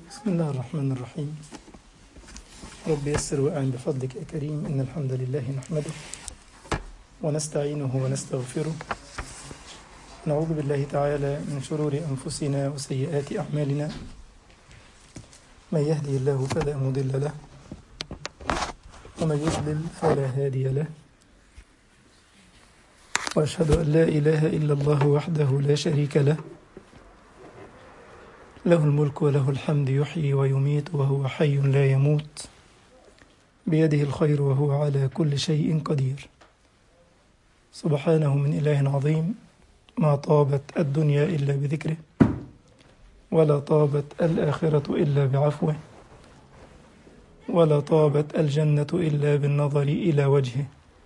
بسم الله الرحمن الرحيم رب يسر وأعن بفضلك يا كريم إن الحمد لله نحمده ونستعينه ونستغفره نعوذ بالله تعالى من شرور أنفسنا وسيئات أعمالنا من يهدي الله فلا مضل له ومن يضلل فلا هادي له وأشهد أن لا إله إلا الله وحده لا شريك له له الملك وله الحمد يحيي ويميت وهو حي لا يموت بيده الخير وهو على كل شيء قدير سبحانه من إله عظيم ما طابت الدنيا إلا بذكره ولا طابت الآخرة إلا بعفوه ولا طابت الجنة إلا بالنظر إلى وجهه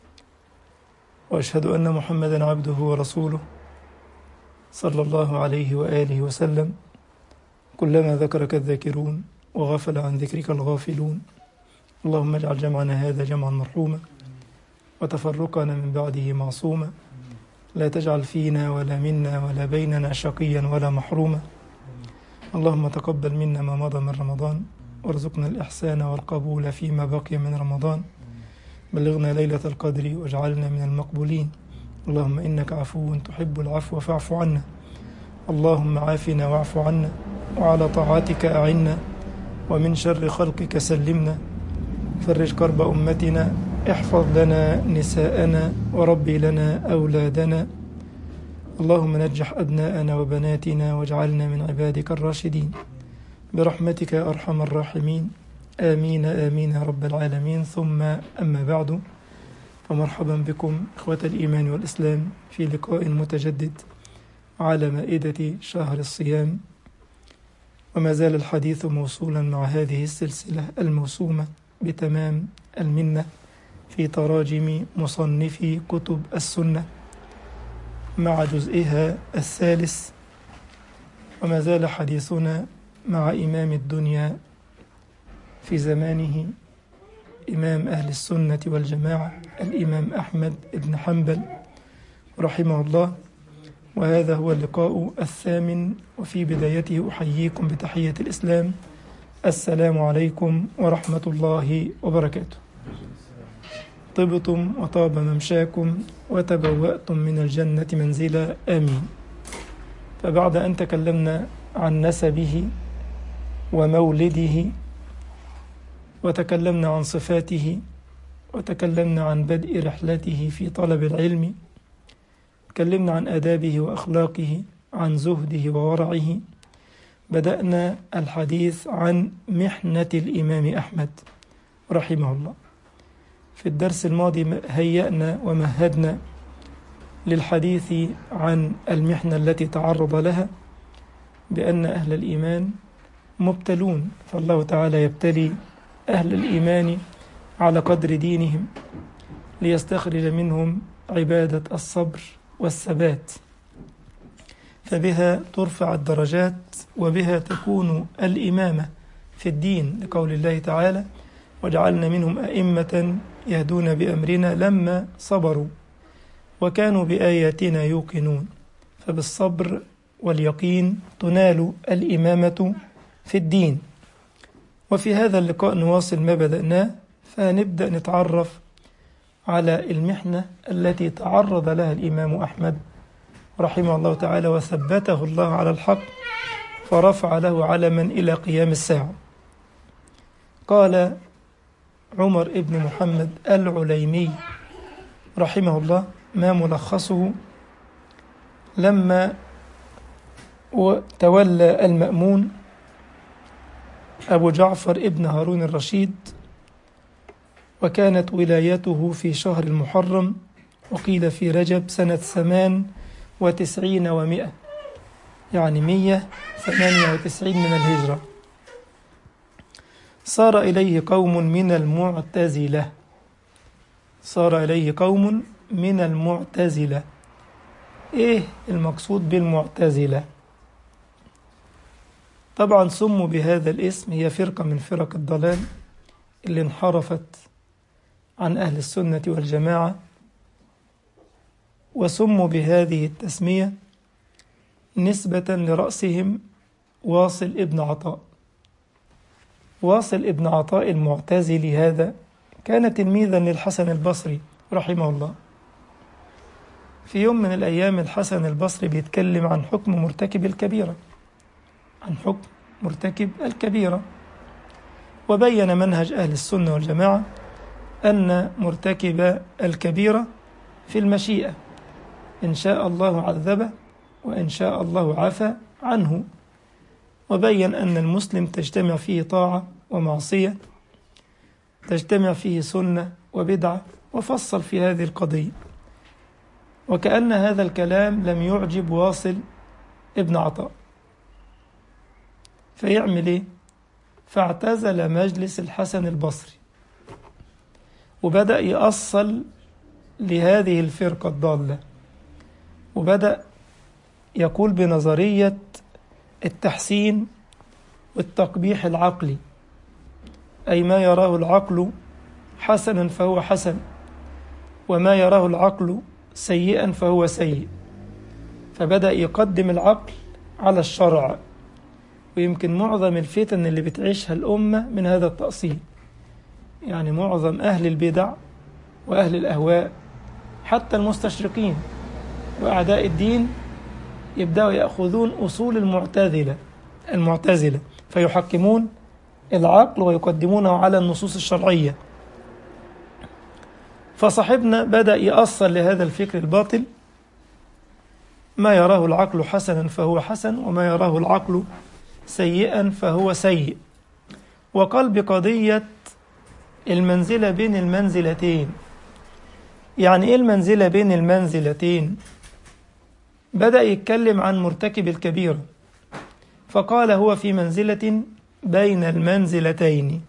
وأشهد أن محمدا عبده ورسوله صلى الله عليه وآله وسلم كلما ذكرك الذاكرون وغفل عن ذكرك الغافلون اللهم اجعل جمعنا هذا جمعا مرحوما وتفرقنا من بعده معصوما لا تجعل فينا ولا منا ولا بيننا شقيا ولا محروما اللهم تقبل منا ما مضى من رمضان وارزقنا الإحسان والقبول فيما بقي من رمضان بلغنا ليلة القدر واجعلنا من المقبولين اللهم إنك عفو تحب العفو فاعف عنا اللهم عافنا واعف عنا وعلى طاعتك أعنا ومن شر خلقك سلمنا فرج كرب أمتنا احفظ لنا نساءنا وربي لنا أولادنا اللهم نجح أبناءنا وبناتنا واجعلنا من عبادك الراشدين برحمتك يا أرحم الراحمين آمين آمين يا رب العالمين ثم أما بعد فمرحبا بكم إخوة الإيمان والإسلام في لقاء متجدد على مائدة شهر الصيام وما زال الحديث موصولا مع هذه السلسلة الموسومة بتمام المنة في تراجم مصنفي كتب السنة مع جزئها الثالث وما زال حديثنا مع إمام الدنيا في زمانه إمام أهل السنة والجماعة الإمام أحمد بن حنبل رحمه الله وهذا هو اللقاء الثامن وفي بدايته أحييكم بتحية الإسلام السلام عليكم ورحمة الله وبركاته طبتم وطاب ممشاكم وتبوأتم من الجنة منزلا آمين فبعد أن تكلمنا عن نسبه ومولده وتكلمنا عن صفاته وتكلمنا عن بدء رحلته في طلب العلم تكلمنا عن آدابه وأخلاقه عن زهده وورعه بدأنا الحديث عن محنة الإمام أحمد رحمه الله في الدرس الماضي هيأنا ومهدنا للحديث عن المحنة التي تعرض لها بأن أهل الإيمان مبتلون فالله تعالى يبتلي أهل الإيمان على قدر دينهم ليستخرج منهم عبادة الصبر والثبات فبها ترفع الدرجات وبها تكون الإمامة في الدين لقول الله تعالى وجعلنا منهم أئمة يهدون بأمرنا لما صبروا وكانوا بآياتنا يوقنون فبالصبر واليقين تنال الإمامة في الدين وفي هذا اللقاء نواصل ما بدأناه فنبدأ نتعرف على المحنة التي تعرض لها الإمام أحمد رحمه الله تعالى وثبته الله على الحق فرفع له علما إلى قيام الساعة قال عمر ابن محمد العليمي رحمه الله ما ملخصه لما تولى المأمون أبو جعفر ابن هارون الرشيد وكانت ولايته في شهر المحرم وقيل في رجب سنة ثمان وتسعين ومائة يعني مية ثمانية وتسعين من الهجرة صار إليه قوم من المعتزلة صار إليه قوم من المعتزلة إيه المقصود بالمعتزلة طبعا سموا بهذا الاسم هي فرقة من فرق الضلال اللي انحرفت عن أهل السنة والجماعة وسموا بهذه التسمية نسبة لرأسهم واصل ابن عطاء واصل ابن عطاء المعتزلي هذا كان تلميذا للحسن البصري رحمه الله في يوم من الأيام الحسن البصري بيتكلم عن حكم مرتكب الكبيرة عن حكم مرتكب الكبيرة وبين منهج أهل السنة والجماعة أن مرتكب الكبيرة في المشيئة إن شاء الله عذبه وإن شاء الله عفى عنه وبين أن المسلم تجتمع فيه طاعة ومعصية تجتمع فيه سنة وبدعة وفصل في هذه القضية وكأن هذا الكلام لم يعجب واصل ابن عطاء فيعمل ايه فاعتزل مجلس الحسن البصري وبدأ يأصل لهذه الفرقة الضالة وبدأ يقول بنظرية التحسين والتقبيح العقلي أي ما يراه العقل حسنا فهو حسن وما يراه العقل سيئا فهو سيء فبدأ يقدم العقل على الشرع ويمكن معظم الفتن اللي بتعيشها الأمة من هذا التأصيل يعني معظم أهل البدع وأهل الأهواء حتى المستشرقين وأعداء الدين يبدأوا يأخذون أصول المعتزلة المعتزلة فيحكمون العقل ويقدمونه على النصوص الشرعية فصاحبنا بدأ يأصل لهذا الفكر الباطل ما يراه العقل حسنا فهو حسن وما يراه العقل سيئا فهو سيء وقال بقضية المنزلة بين المنزلتين يعني ايه المنزلة بين المنزلتين بدأ يتكلم عن مرتكب الكبيرة فقال هو في منزلة بين المنزلتين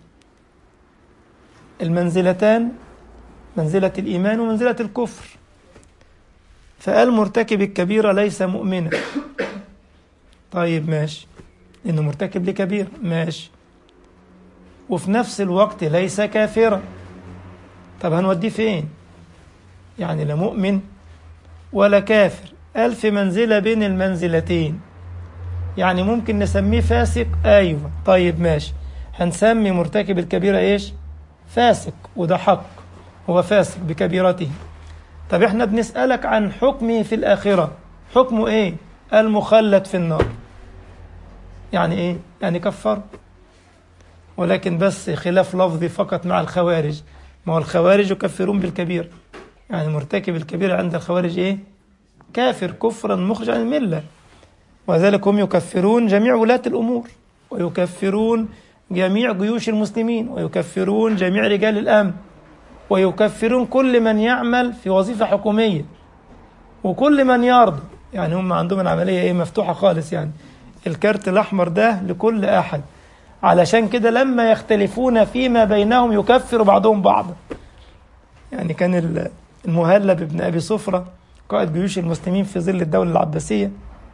المنزلتان منزلة الإيمان ومنزلة الكفر فقال مرتكب الكبيرة ليس مؤمنا طيب ماشي إنه مرتكب لكبيرة ماشي وفي نفس الوقت ليس كافرا طب هنوديه فين يعني لا مؤمن ولا كافر قال في منزلة بين المنزلتين يعني ممكن نسميه فاسق أيوة طيب ماشي هنسمي مرتكب الكبيرة إيش فاسق وده حق هو فاسق بكبيرته طب احنا بنسألك عن حكمه في الآخرة حكمه ايه المخلد في النار يعني ايه يعني كفر ولكن بس خلاف لفظي فقط مع الخوارج ما هو الخوارج يكفرون بالكبير يعني مرتكب الكبير عند الخوارج ايه كافر كفرا مخرج عن المله وذلك هم يكفرون جميع ولاة الأمور ويكفرون جميع جيوش المسلمين ويكفرون جميع رجال الأمن ويكفرون كل من يعمل في وظيفة حكومية وكل من يرضى يعني هم عندهم العملية ايه مفتوحة خالص يعني الكارت الأحمر ده لكل أحد علشان كده لما يختلفون فيما بينهم يكفر بعضهم بعضا يعني كان المهلب ابن أبي صفرة قائد جيوش المسلمين في ظل الدولة العباسية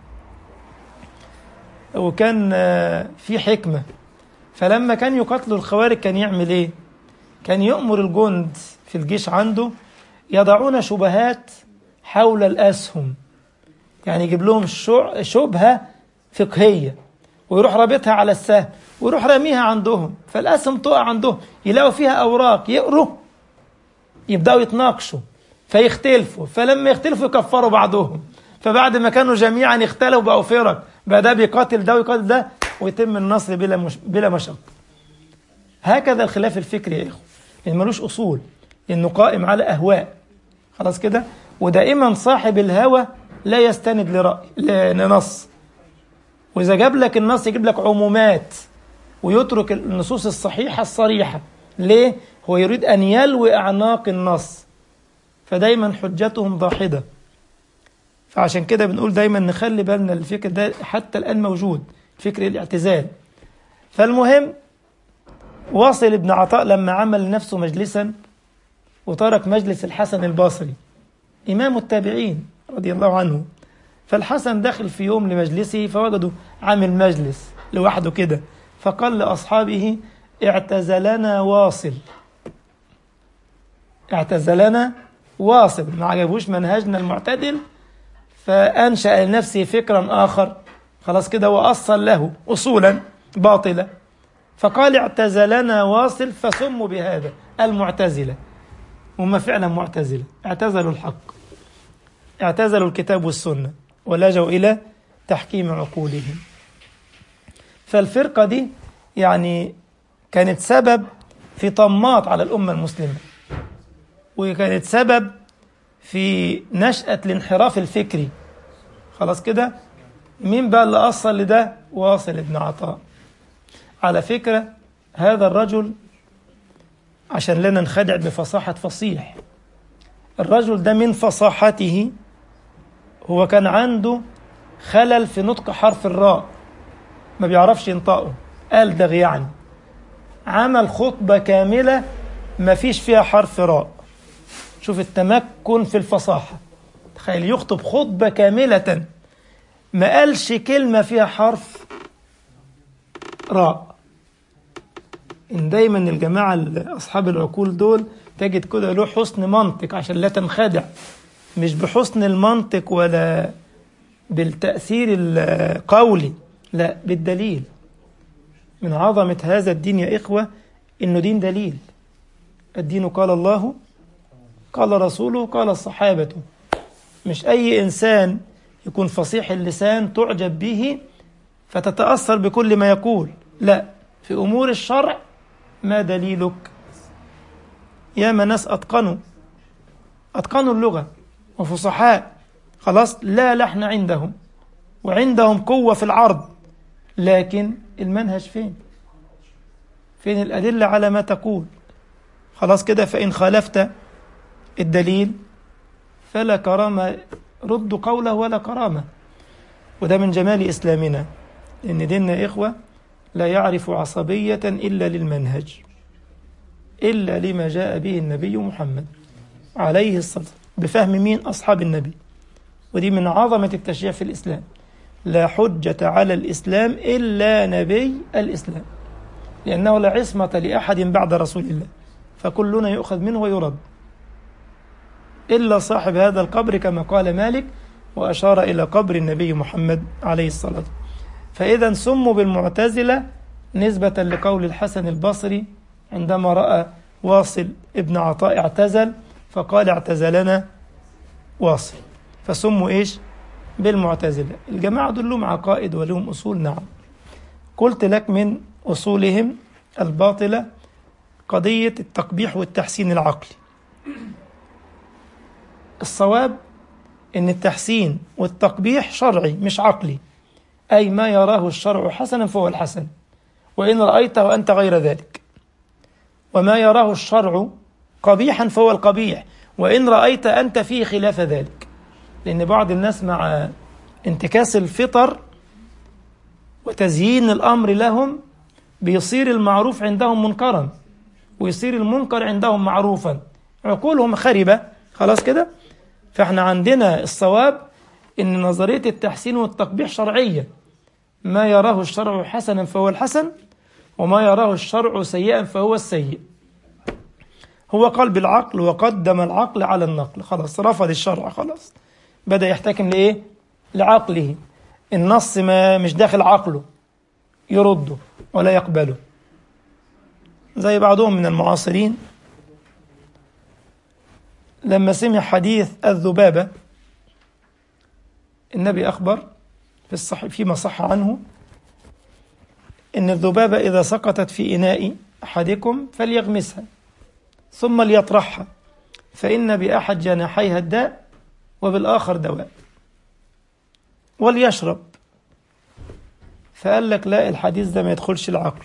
وكان في حكمة فلما كان يقاتلوا الخوارج كان يعمل ايه كان يأمر الجند في الجيش عنده يضعون شبهات حول الأسهم يعني يجيب لهم شبهة فقهية ويروح رابطها على السهم ويروح راميها عندهم فالأسهم تقع عندهم يلاقوا فيها أوراق يقروا يبدأوا يتناقشوا فيختلفوا فلما يختلفوا يكفروا بعضهم فبعد ما كانوا جميعا اختلفوا بقوا فرق بقى ده بيقاتل ده ويقاتل ده ويتم النصر بلا مش... بلا مشقة هكذا الخلاف الفكري يا اخوه لان ملوش اصول انه قائم على اهواء خلاص كده ودائما صاحب الهوى لا يستند لرأي لنص واذا جاب لك النص يجيب لك عمومات ويترك النصوص الصحيحة الصريحة ليه؟ هو يريد أن يلوي أعناق النص فدايما حجتهم ضاحدة فعشان كده بنقول دايما نخلي بالنا الفكر ده حتى الآن موجود فكر الاعتزال فالمهم واصل ابن عطاء لما عمل لنفسه مجلسا وترك مجلس الحسن البصري إمام التابعين رضي الله عنه فالحسن دخل في يوم لمجلسه فوجده عامل مجلس لوحده كده فقال لأصحابه اعتزلنا واصل اعتزلنا واصل ما عجبوش منهجنا المعتدل فأنشأ لنفسه فكرا آخر خلاص كده وأصل له أصولا باطلة فقال اعتزلنا واصل فسموا بهذا المعتزلة هم فعلا معتزلة اعتزلوا الحق اعتزلوا الكتاب والسنة ولجوا إلى تحكيم عقولهم فالفرقة دي يعني كانت سبب في طماط على الأمة المسلمة وكانت سبب في نشأة الانحراف الفكري خلاص كده مين بقى اللي أصل لده واصل ابن عطاء على فكرة هذا الرجل عشان لا ننخدع بفصاحة فصيح الرجل ده من فصاحته هو كان عنده خلل في نطق حرف الراء ما بيعرفش ينطقه ألدغ يعني عمل خطبة كاملة ما فيش فيها حرف راء شوف التمكن في الفصاحة تخيل يخطب خطبة كاملة ما قالش كلمة فيها حرف راء إن دايما الجماعة أصحاب العقول دول تجد كده له حسن منطق عشان لا تنخدع مش بحسن المنطق ولا بالتأثير القولي لا بالدليل من عظمة هذا الدين يا إخوة إنه دين دليل الدين قال الله قال رسوله قال الصحابة مش أي إنسان يكون فصيح اللسان تعجب به فتتأثر بكل ما يقول لا في أمور الشرع ما دليلك يا ما ناس أتقنوا أتقنوا اللغة وفصحاء خلاص لا لحن عندهم وعندهم قوة في العرض لكن المنهج فين فين الأدلة على ما تقول خلاص كده فإن خالفت الدليل فلا كرامة رد قوله ولا كرامة وده من جمال إسلامنا إن ديننا يا إخوة لا يعرف عصبية إلا للمنهج إلا لما جاء به النبي محمد عليه الصلاة بفهم مين أصحاب النبي ودي من عظمة التشريع في الإسلام لا حجة على الإسلام إلا نبي الإسلام لأنه لا عصمة لأحد بعد رسول الله فكلنا يؤخذ منه ويرد إلا صاحب هذا القبر كما قال مالك وأشار إلى قبر النبي محمد عليه الصلاة فإذا سموا بالمعتزلة نسبة لقول الحسن البصري عندما رأى واصل ابن عطاء اعتزل فقال اعتزلنا واصل فسموا إيش بالمعتزلة الجماعة دول لهم عقائد ولهم أصول نعم قلت لك من أصولهم الباطلة قضية التقبيح والتحسين العقلي الصواب ان التحسين والتقبيح شرعي مش عقلي اي ما يراه الشرع حسنا فهو الحسن وان رايته انت غير ذلك وما يراه الشرع قبيحا فهو القبيح وان رايت انت فيه خلاف ذلك لان بعض الناس مع انتكاس الفطر وتزيين الامر لهم بيصير المعروف عندهم منكرا ويصير المنكر عندهم معروفا عقولهم خربه خلاص كده فاحنا عندنا الصواب ان نظريه التحسين والتقبيح شرعيه ما يراه الشرع حسنا فهو الحسن وما يراه الشرع سيئا فهو السيء هو قال بالعقل وقدم العقل على النقل خلاص رفض الشرع خلاص بدا يحتكم لايه لعقله النص ما مش داخل عقله يرده ولا يقبله زي بعضهم من المعاصرين لما سمع حديث الذبابة النبي أخبر في الصح فيما صح عنه إن الذبابة إذا سقطت في إناء أحدكم فليغمسها ثم ليطرحها فإن بأحد جناحيها الداء وبالآخر دواء وليشرب فقال لك لا الحديث ده ما يدخلش العقل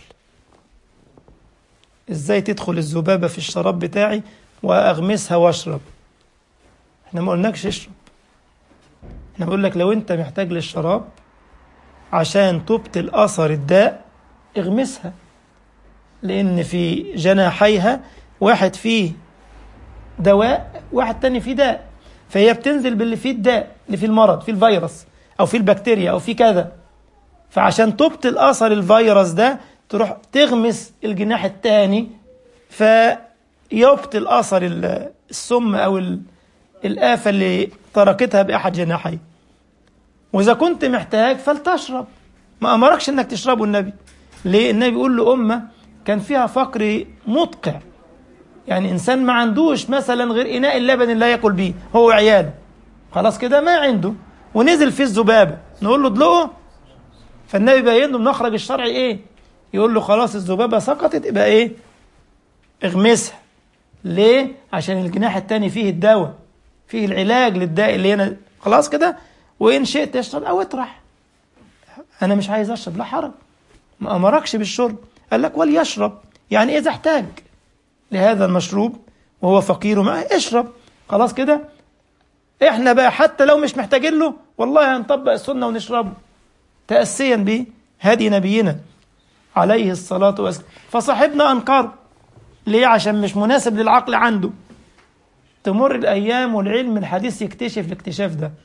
ازاي تدخل الذبابة في الشراب بتاعي واغمسها واشرب احنا ما قلناكش اشرب احنا بقول لك لو انت محتاج للشراب عشان تبطل اثر الداء اغمسها لان في جناحيها واحد فيه دواء واحد تاني فيه داء فهي بتنزل باللي فيه الداء اللي فيه المرض فيه الفيروس او فيه البكتيريا او فيه كذا فعشان تبطل اثر الفيروس ده تروح تغمس الجناح التاني ف يبطل أثر السم أو الآفة اللي تركتها بأحد جناحي وإذا كنت محتاج فلتشرب ما أمركش إنك تشربه النبي ليه النبي بيقول له أمة كان فيها فقر مدقع يعني إنسان ما عندوش مثلا غير إناء اللبن اللي ياكل بيه هو وعياله خلاص كده ما عنده ونزل فيه الذبابة نقول له ادلقه فالنبي بين له المخرج الشرعي ايه يقول له خلاص الذبابة سقطت يبقى ايه اغمسها ليه عشان الجناح التاني فيه الدواء فيه العلاج للداء اللي هنا خلاص كده وإن شئت اشرب أو اطرح أنا مش عايز أشرب لا حرج ما أمركش بالشرب قال لك وليشرب يعني إذا احتاج لهذا المشروب وهو فقير معه اشرب خلاص كده احنا بقى حتى لو مش محتاجين له والله هنطبق السنة ونشربه تأسيا بهدي نبينا عليه الصلاة والسلام فصاحبنا أنكر ليه عشان مش مناسب للعقل عنده تمر الأيام والعلم الحديث يكتشف الاكتشاف ده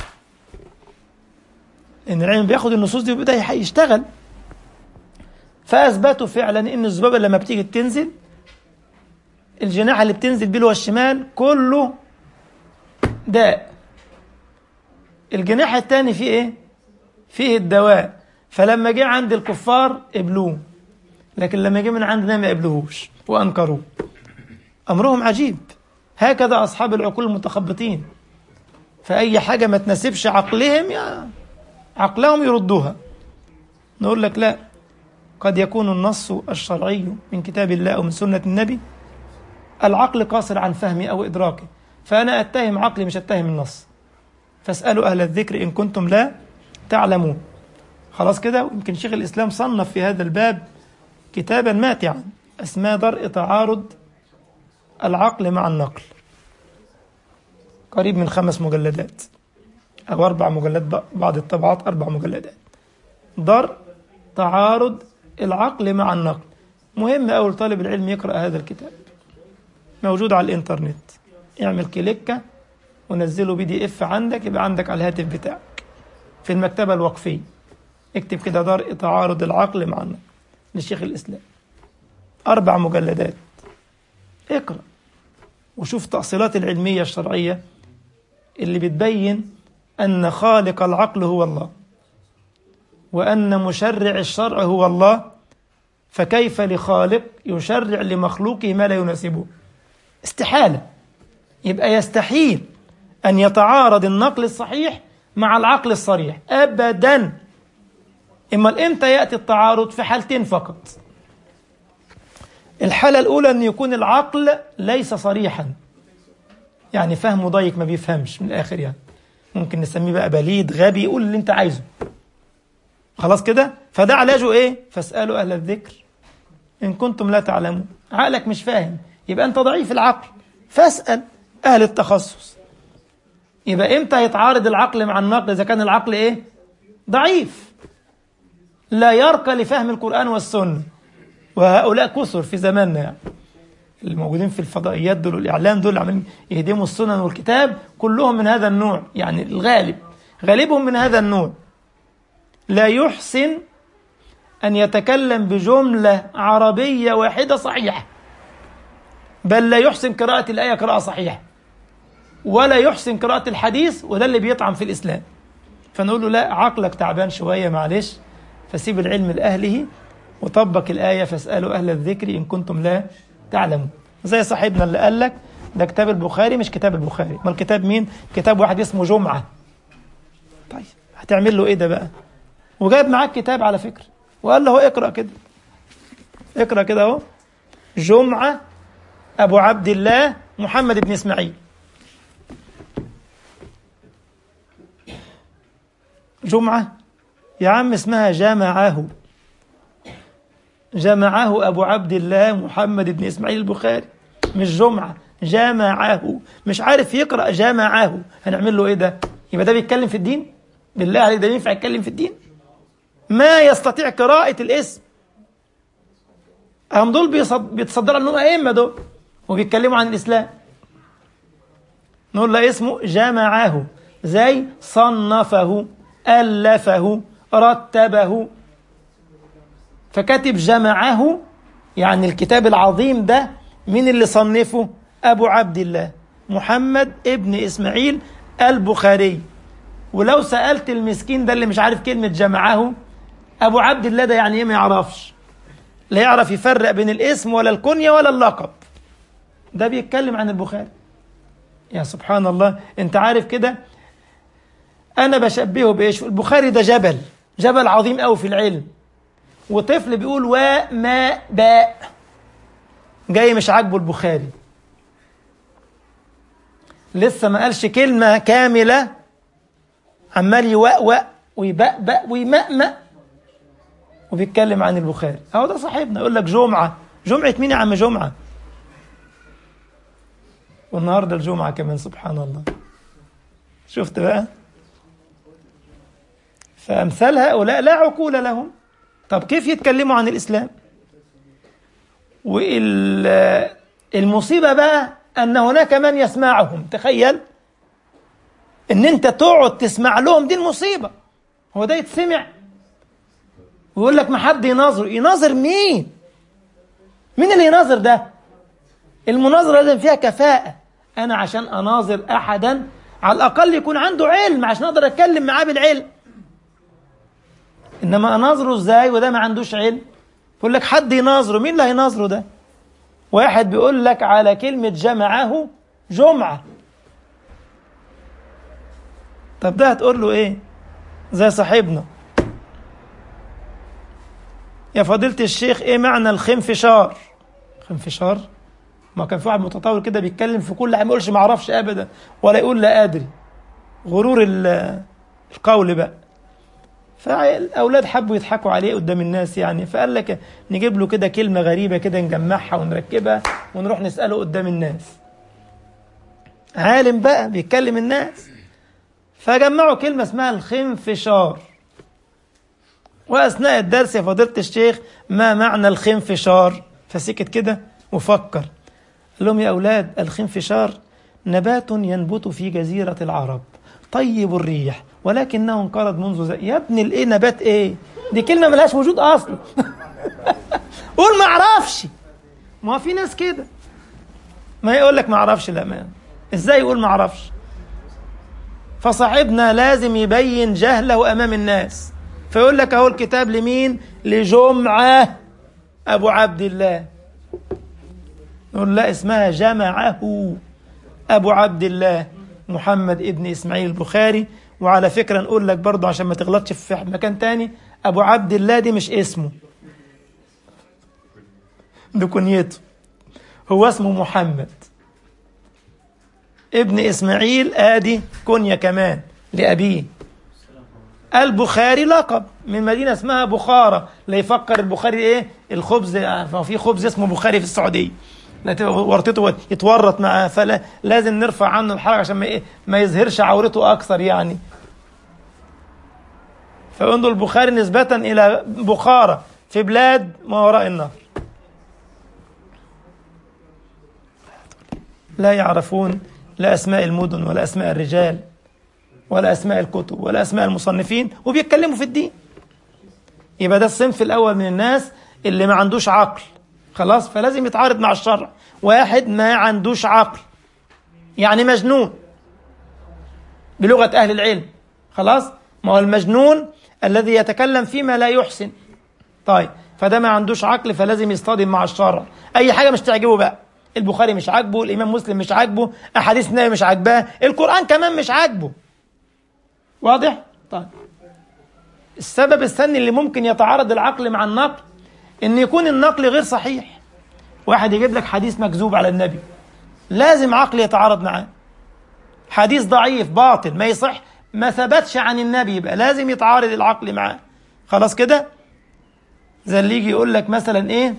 إن العلم بياخد النصوص دي وبدأ يشتغل فأثبتوا فعلا إن الذبابة لما بتيجي تنزل الجناح اللي بتنزل بيه اللي هو الشمال كله داء الجناح الثاني فيه ايه فيه الدواء فلما جه عند الكفار قبلوه لكن لما جه من عندنا ما قبلوهوش وانكروه امرهم عجيب هكذا اصحاب العقول المتخبطين فاي حاجه ما تناسبش عقلهم يا عقلهم يردوها نقول لك لا قد يكون النص الشرعي من كتاب الله او من سنه النبي العقل قاصر عن فهمه او ادراكه فأنا أتهم عقلي مش أتهم النص فاسألوا أهل الذكر إن كنتم لا تعلمون خلاص كده يمكن شيخ الإسلام صنف في هذا الباب كتابا ماتعا اسماه درء تعارض العقل مع النقل قريب من خمس مجلدات أو أربع مجلدات بعض الطبعات أربع مجلدات درء تعارض العقل مع النقل مهم أول طالب العلم يقرأ هذا الكتاب موجود على الإنترنت اعمل كليكة ونزله بي دي اف عندك يبقى عندك على الهاتف بتاعك في المكتبة الوقفية اكتب كده درء تعارض العقل مع النقل للشيخ الإسلام أربع مجلدات اقرأ وشوف التأصيلات العلمية الشرعية اللي بتبين أن خالق العقل هو الله وأن مشرع الشرع هو الله فكيف لخالق يشرع لمخلوقه ما لا يناسبه استحالة يبقى يستحيل أن يتعارض النقل الصحيح مع العقل الصريح أبدا إما إمتى يأتي التعارض في حالتين فقط الحالة الأولى أن يكون العقل ليس صريحا يعني فهمه ضيق ما بيفهمش من الآخر يعني ممكن نسميه بقى بليد غبي يقول اللي أنت عايزه خلاص كده فده علاجه إيه فاسألوا أهل الذكر إن كنتم لا تعلمون عقلك مش فاهم يبقى أنت ضعيف العقل فاسأل أهل التخصص يبقى إمتى يتعارض العقل مع النقل إذا كان العقل إيه ضعيف لا يرقى لفهم القرآن والسنة وهؤلاء كثر في زماننا يعني الموجودين في الفضائيات دول والإعلام دول عمالين يهدموا السنن والكتاب كلهم من هذا النوع يعني الغالب غالبهم من هذا النوع لا يحسن أن يتكلم بجملة عربية واحدة صحيحة بل لا يحسن قراءة الآية قراءة صحيحة ولا يحسن قراءة الحديث وده اللي بيطعن في الإسلام فنقول له لا عقلك تعبان شوية معلش فسيب العلم لأهله وطبق الآية فاسألوا أهل الذكر إن كنتم لا تعلمون زي صاحبنا اللي قال لك ده كتاب البخاري مش كتاب البخاري ما الكتاب مين كتاب واحد اسمه جمعة طيب هتعمل له ايه ده بقى وجايب معاك كتاب على فكرة وقال له اقرأ كده اقرأ كده اهو جمعة أبو عبد الله محمد بن إسماعيل جمعة يا عم اسمها جمعه جمعه أبو عبد الله محمد بن إسماعيل البخاري مش جمعة جمعه مش عارف يقرأ جمعه هنعمل له إيه ده يبقى ده بيتكلم في الدين بالله عليك ده ينفع يتكلم في الدين ما يستطيع قراءة الاسم هم دول بيتصدروا انهم ائمه دول وبيتكلموا عن الاسلام نقول له اسمه جمعه زي صنفه الفه رتبه فكاتب جمعه يعني الكتاب العظيم ده مين اللي صنفه ابو عبد الله محمد ابن اسماعيل البخاري ولو سالت المسكين ده اللي مش عارف كلمه جمعه ابو عبد الله ده يعني ايه ما يعرفش لا يعرف يفرق بين الاسم ولا الكنية ولا اللقب ده بيتكلم عن البخاري يا سبحان الله انت عارف كده انا بشبهه بايش البخاري ده جبل جبل عظيم قوي في العلم وطفل بيقول و ما باء جاي مش عاجبه البخاري لسه ما قالش كلمة كاملة عمال يوأوأ ويبأبأ ويمأمأ وبيتكلم عن البخاري اهو ده صاحبنا يقول لك جمعة جمعة مين يا عم جمعة والنهارده الجمعة كمان سبحان الله شفت بقى فأمثال هؤلاء لا عقول لهم طب كيف يتكلموا عن الإسلام والمصيبة بقى أن هناك من يسمعهم تخيل أن أنت تقعد تسمع لهم دي المصيبة هو ده يتسمع ويقول لك ما حد يناظر يناظر مين مين اللي يناظر ده المناظرة لازم فيها كفاءة أنا عشان أناظر أحدا على الأقل يكون عنده علم عشان أقدر أتكلم معاه بالعلم إنما أناظره إزاي وده ما عندوش علم يقول لك حد يناظره مين اللي هيناظره ده واحد بيقول لك على كلمة جمعه جمعة طب ده هتقول له إيه زي صاحبنا يا فضيلة الشيخ إيه معنى الخنفشار خنفشار ما كان في واحد متطور كده بيتكلم في كل حاجه ما يقولش ما اعرفش ابدا ولا يقول لا ادري غرور القول بقى فالاولاد حبوا يضحكوا عليه قدام الناس يعني فقال لك نجيب له كده كلمه غريبه كده نجمعها ونركبها ونروح نساله قدام الناس عالم بقى بيتكلم الناس فجمعوا كلمه اسمها الخنفشار واثناء الدرس يا فضيله الشيخ ما معنى الخنفشار فسكت كده وفكر قال لهم يا أولاد الخنفشار نبات ينبت في جزيرة العرب طيب الريح ولكنه انقرض منذ زي يا ابن الايه نبات ايه دي كلمة ملهاش وجود أصلا قول ما اعرفش ما في ناس كده ما يقول لك ما اعرفش لا ما ازاي يقول ما اعرفش فصاحبنا لازم يبين جهله امام الناس فيقول لك اهو الكتاب لمين لجمعه ابو عبد الله نقول لا اسمها جمعه أبو عبد الله محمد ابن إسماعيل البخاري وعلى فكرة نقول لك برضه عشان ما تغلطش في مكان تاني أبو عبد الله دي مش اسمه دي كنيته هو اسمه محمد ابن إسماعيل آدي كنية كمان لأبيه البخاري لقب من مدينة اسمها بخارى لا يفكر البخاري ايه الخبز في خبز اسمه بخاري في السعودية ورطته يتورط معاه فلا لازم نرفع عنه الحرج عشان ما إيه ما يظهرش عورته اكثر يعني فانظر البخاري نسبة الى بخارى في بلاد ما وراء النهر لا يعرفون لا اسماء المدن ولا اسماء الرجال ولا اسماء الكتب ولا اسماء المصنفين وبيتكلموا في الدين يبقى ده الصنف الاول من الناس اللي ما عندوش عقل خلاص فلازم يتعارض مع الشرع واحد ما عندوش عقل يعني مجنون بلغة أهل العلم خلاص ما هو المجنون الذي يتكلم فيما لا يحسن طيب فده ما عندوش عقل فلازم يصطدم مع الشرع أي حاجة مش تعجبه بقى البخاري مش عاجبه الإمام مسلم مش عاجبه أحاديث النبي مش عاجباه القرآن كمان مش عاجبه واضح؟ طيب السبب الثاني اللي ممكن يتعارض العقل مع النقل ان يكون النقل غير صحيح واحد يجيب لك حديث مكذوب على النبي لازم عقل يتعارض معاه حديث ضعيف باطل ما يصح ما ثبتش عن النبي يبقى لازم يتعارض العقل معاه خلاص كده زي اللي يجي يقول لك مثلا ايه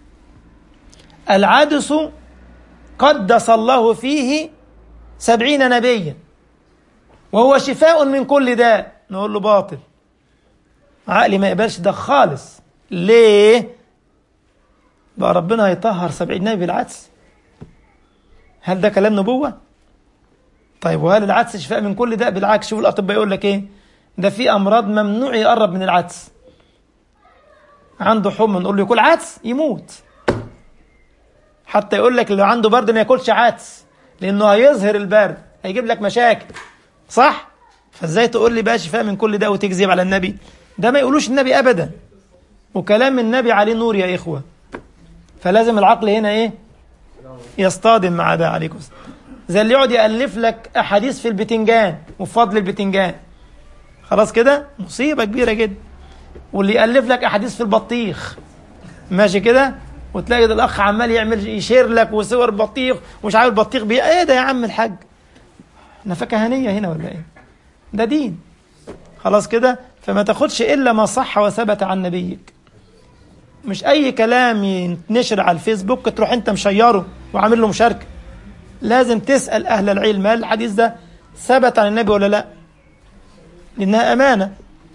العدس قدس الله فيه سبعين نبيا وهو شفاء من كل داء نقول له باطل عقلي ما يقبلش ده خالص ليه بقى ربنا هيطهر سبعين نبي بالعدس هل ده كلام نبوة طيب وهل العدس شفاء من كل داء بالعكس شوف الأطباء يقول لك إيه ده في أمراض ممنوع يقرب من العدس عنده حمى نقول له ياكل عدس يموت حتى يقول لك اللي عنده برد ما ياكلش عدس لأنه هيظهر البرد هيجيب لك مشاكل صح فازاي تقول لي بقى شفاء من كل داء وتكذب على النبي ده ما يقولوش النبي أبدا وكلام النبي عليه نور يا إخوة فلازم العقل هنا إيه يصطدم مع ده عليكم السلام. زي اللي يقعد يألف لك أحاديث في البتنجان وفضل البتنجان خلاص كده مصيبة كبيرة جدا واللي يألف لك أحاديث في البطيخ ماشي كده وتلاقي ده الأخ عمال يعمل يشير لك وصور بطيخ ومش عارف البطيخ بيه إيه ده يا عم الحاج احنا فكهانية هنا ولا إيه ده دين خلاص كده فما تاخدش إلا ما صح وثبت عن نبيك مش أي كلام ينشر على الفيسبوك تروح أنت مشيره وعامل له مشاركة لازم تسأل أهل العلم هل الحديث ده ثبت عن النبي ولا لا لأنها أمانة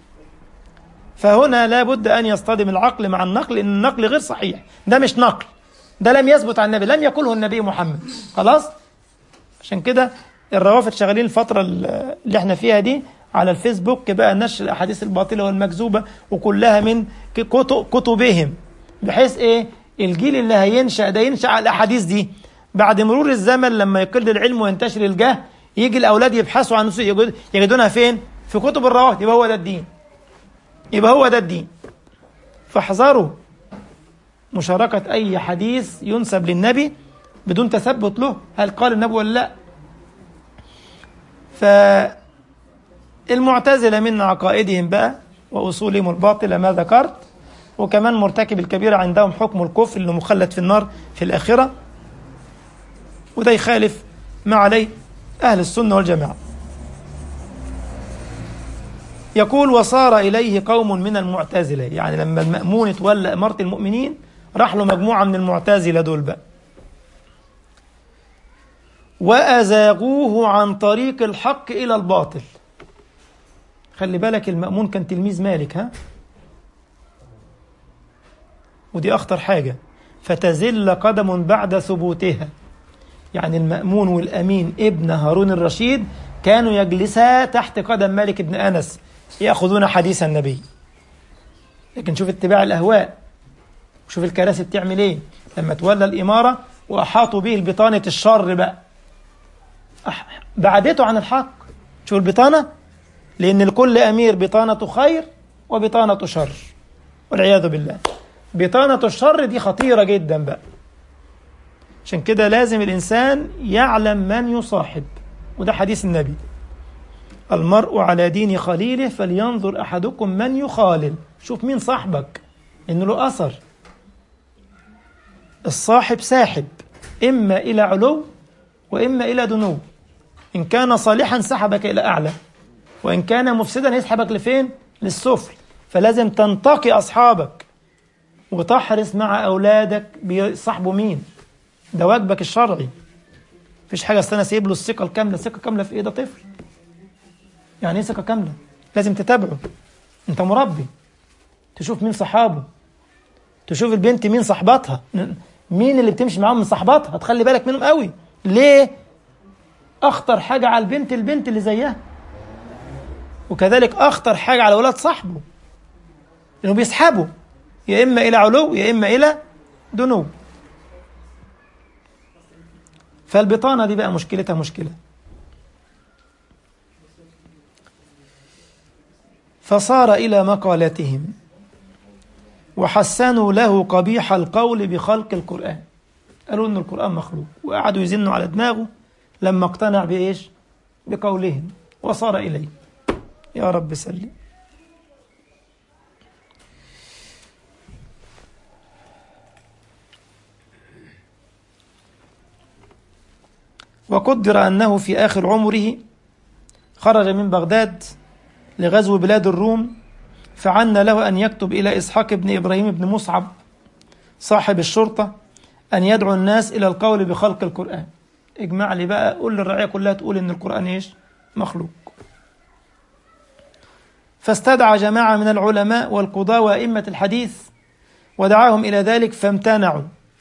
فهنا لابد أن يصطدم العقل مع النقل لأن النقل غير صحيح ده مش نقل ده لم يثبت عن النبي لم يقله النبي محمد خلاص عشان كده الروافد شغالين الفترة اللي احنا فيها دي على الفيسبوك بقى نشر الأحاديث الباطلة والمكذوبة وكلها من كتب كتبهم بحيث إيه الجيل اللي هينشأ ده ينشأ على الأحاديث دي بعد مرور الزمن لما يقل العلم وينتشر الجهل يجي الأولاد يبحثوا عن يجدونها فين في كتب الروافد يبقى هو ده الدين يبقى هو ده الدين فاحذروا مشاركة أي حديث ينسب للنبي بدون تثبت له هل قال النبي ولا لا فالمعتزلة من عقائدهم بقى وأصولهم الباطلة ما ذكرت وكمان مرتكب الكبيرة عندهم حكم الكفر اللي مخلد في النار في الآخرة وده يخالف ما عليه أهل السنة والجماعة يقول وصار إليه قوم من المعتزلة يعني لما المأمون تولى إمارة المؤمنين راح له مجموعة من المعتزلة دول بقى وأزاغوه عن طريق الحق إلى الباطل خلي بالك المأمون كان تلميذ مالك ها ودي أخطر حاجة فتزل قدم بعد ثبوتها يعني المأمون والأمين ابن هارون الرشيد كانوا يجلسا تحت قدم مالك بن أنس يأخذون حديث النبي لكن شوف اتباع الأهواء شوف الكراسي بتعمل ايه لما تولى الإمارة وأحاطوا به البطانة الشر بقى بعدته عن الحق شوف البطانة لأن لكل أمير بطانة خير وبطانة شر والعياذ بالله بطانة الشر دي خطيرة جدا بقى عشان كده لازم الإنسان يعلم من يصاحب وده حديث النبي المرء على دين خليله فلينظر أحدكم من يخالل شوف مين صاحبك إنه له أثر الصاحب ساحب إما إلى علو وإما إلى دنو إن كان صالحا سحبك إلى أعلى وإن كان مفسدا يسحبك لفين للسفل فلازم تنتقي أصحابك وتحرص مع أولادك بيصاحبوا مين ده واجبك الشرعي مفيش حاجة استنى سيب له الثقة الكاملة الثقة كاملة في إيه ده طفل يعني ايه ثقة كاملة لازم تتابعه انت مربي تشوف مين صحابه تشوف البنت مين صاحباتها مين اللي بتمشي معاهم من صاحباتها تخلي بالك منهم قوي ليه اخطر حاجة على البنت البنت اللي زيها وكذلك اخطر حاجة على ولاد صاحبه انه بيسحبوا يا اما الى علو يا اما الى دنو فالبطانة دي بقى مشكلتها مشكلة فصار إلى مقالتهم وحسنوا له قبيح القول بخلق القرآن قالوا إن القرآن مخلوق وقعدوا يزنوا على دماغه لما اقتنع بإيش بقولهم وصار إليه يا رب سلم وقدر أنه في آخر عمره خرج من بغداد لغزو بلاد الروم فعنا له أن يكتب إلى إسحاق بن إبراهيم بن مصعب صاحب الشرطة أن يدعو الناس إلى القول بخلق القرآن اجمع لي بقى قول للرعية كلها تقول إن القرآن إيش مخلوق فاستدعى جماعة من العلماء والقضاة وأئمة الحديث ودعاهم إلى ذلك فامتنعوا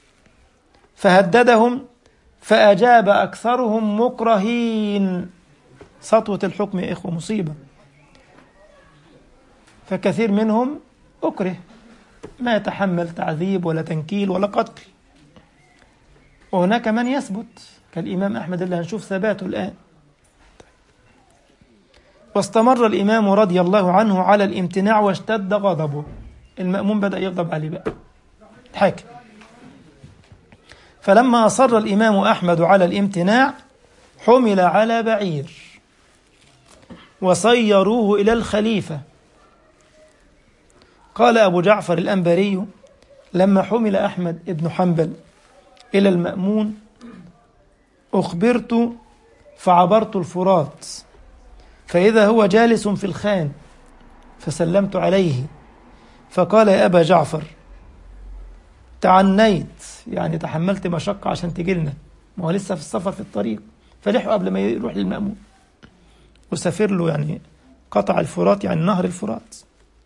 فهددهم فأجاب أكثرهم مكرهين سطوة الحكم يا إخوة مصيبة فكثير منهم أكره ما يتحمل تعذيب ولا تنكيل ولا قتل وهناك من يثبت كالإمام أحمد اللي هنشوف ثباته الآن واستمر الإمام رضي الله عنه على الامتناع واشتد غضبه المأمون بدأ يغضب عليه بقى حكم فلما أصر الإمام أحمد على الامتناع حمل على بعير وصيروه إلى الخليفة قال أبو جعفر الأنباري لما حمل أحمد بن حنبل إلى المأمون أخبرت فعبرت الفرات فإذا هو جالس في الخان فسلمت عليه فقال يا أبا جعفر تعنيت يعني تحملت مشقة عشان تجي لنا ما هو لسه في السفر في الطريق فلحقوا قبل ما يروح للمأمون وسافر له يعني قطع الفرات يعني نهر الفرات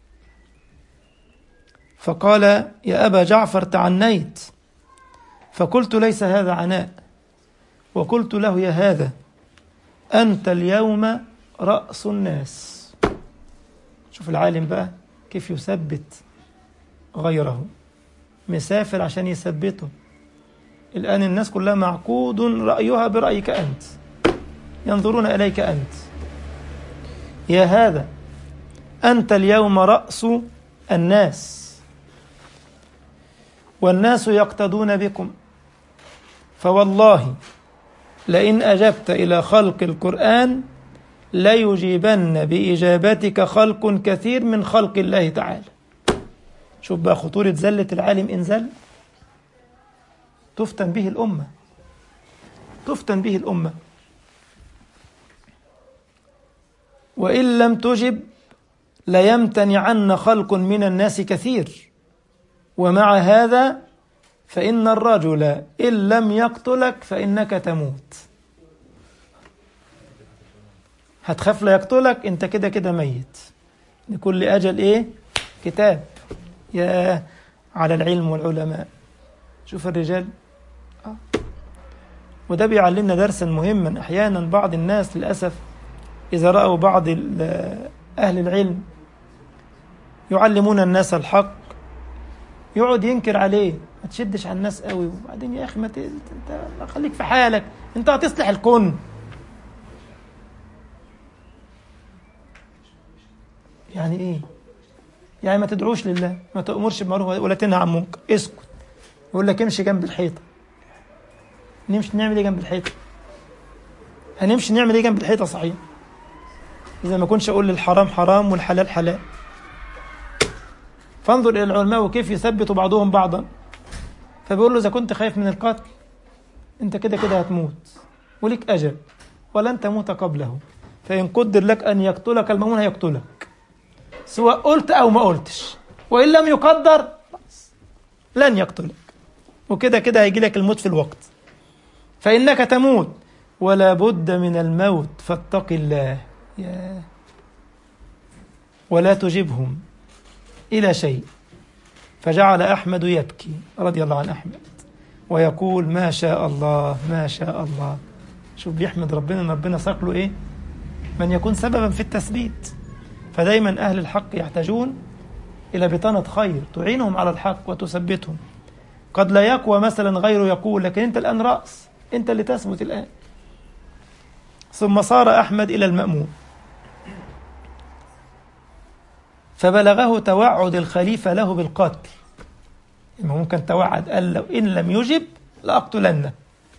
فقال يا أبا جعفر تعنيت فقلت ليس هذا عناء وقلت له يا هذا أنت اليوم رأس الناس شوف العالم بقى كيف يثبت غيره مسافر عشان يثبته الآن الناس كلها معقود رأيها برأيك أنت ينظرون إليك أنت يا هذا أنت اليوم رأس الناس والناس يقتدون بكم فوالله لئن أجبت إلى خلق القرآن ليجيبن بإجابتك خلق كثير من خلق الله تعالى شوف بقى خطورة زلة العالم إن زل تفتن به الأمة تفتن به الأمة وإن لم تجب ليمتنعن خلق من الناس كثير ومع هذا فإن الرجل إن لم يقتلك فإنك تموت هتخاف لا يقتلك انت كده كده ميت لكل أجل إيه كتاب يا على العلم والعلماء شوف الرجال آه. وده بيعلمنا درسا مهما أحيانا بعض الناس للأسف إذا رأوا بعض أهل العلم يعلمون الناس الحق يقعد ينكر عليه ما تشدش على الناس قوي وبعدين يا اخي ما ت... انت خليك في حالك انت هتصلح الكون يعني ايه يعني ما تدعوش لله ما تأمرش بمعروف ولا تنهى عن منكر اسكت يقول لك امشي جنب الحيطه نمشي نعمل ايه جنب الحيطه هنمشي نعمل ايه جنب الحيطه صحيح اذا ما كنتش اقول للحرام حرام والحلال حلال فانظر الى العلماء وكيف يثبت بعضهم بعضا فبيقول له اذا كنت خايف من القتل انت كده كده هتموت ولك اجل ولن تموت قبله فان قدر لك ان يقتلك المؤمن هيقتلك سواء قلت او ما قلتش وان لم يقدر لن يقتلك وكده كده هيجي لك الموت في الوقت فانك تموت ولا بد من الموت فاتق الله يا ولا تجبهم إلى شيء فجعل أحمد يبكي رضي الله عن أحمد ويقول ما شاء الله ما شاء الله شوف بيحمد ربنا ان ربنا ساق له ايه من يكون سببا في التثبيت فدايما اهل الحق يحتاجون الى بطانه خير تعينهم على الحق وتثبتهم قد لا يقوى مثلا غيره يقول لكن انت الان راس انت اللي تثبت الان ثم صار احمد الى المامون فبلغه توعد الخليفة له بالقتل ممكن توعد قال لو إن لم يجب لأقتلنه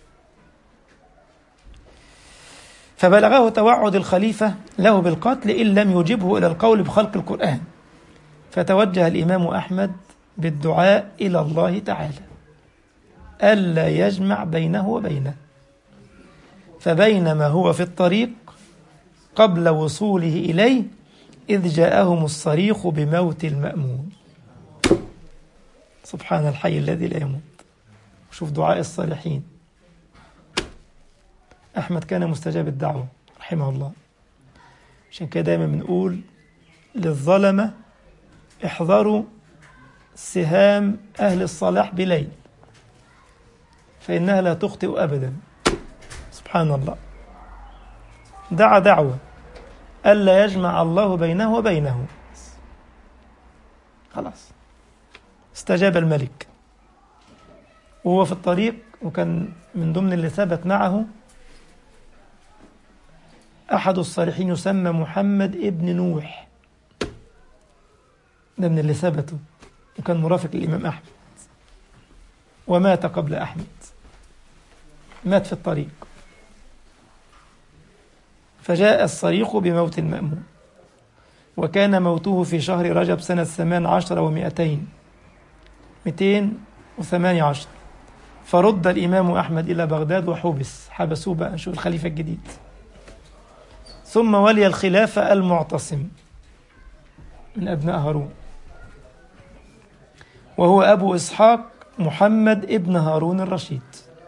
فبلغه توعد الخليفة له بالقتل إن لم يجبه إلى القول بخلق القرآن فتوجه الإمام أحمد بالدعاء إلى الله تعالى ألا يجمع بينه وبينه فبينما هو في الطريق قبل وصوله إليه إذ جاءهم الصريخ بموت المأمون سبحان الحي الذي لا يموت شوف دعاء الصالحين أحمد كان مستجاب الدعوة رحمه الله عشان كده دايما بنقول للظلمة احذروا سهام أهل الصلاح بليل فإنها لا تخطئ أبدا سبحان الله دعا دعوة ألا يجمع الله بينه وبينه خلاص استجاب الملك وهو في الطريق وكان من ضمن اللي ثبت معه أحد الصالحين يسمى محمد ابن نوح ده من اللي ثبتوا وكان مرافق للإمام أحمد ومات قبل أحمد مات في الطريق فجاء الصريخ بموت المأمون وكان موته في شهر رجب سنة ثمان عشر ومئتين مئتين وثمانية عشر فرد الإمام أحمد إلى بغداد وحبس حبسوه بقى نشوف الخليفة الجديد ثم ولي الخلافة المعتصم من أبناء هارون وهو أبو إسحاق محمد ابن هارون الرشيد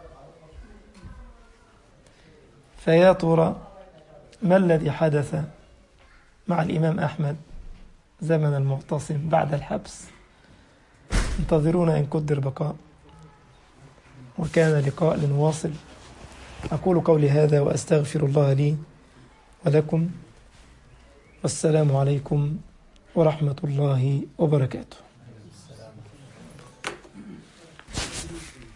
فيا ترى ما الذي حدث مع الإمام أحمد زمن المعتصم بعد الحبس انتظرونا إن قدر بقاء وكان لقاء لنواصل أقول قولي هذا وأستغفر الله لي ولكم والسلام عليكم ورحمة الله وبركاته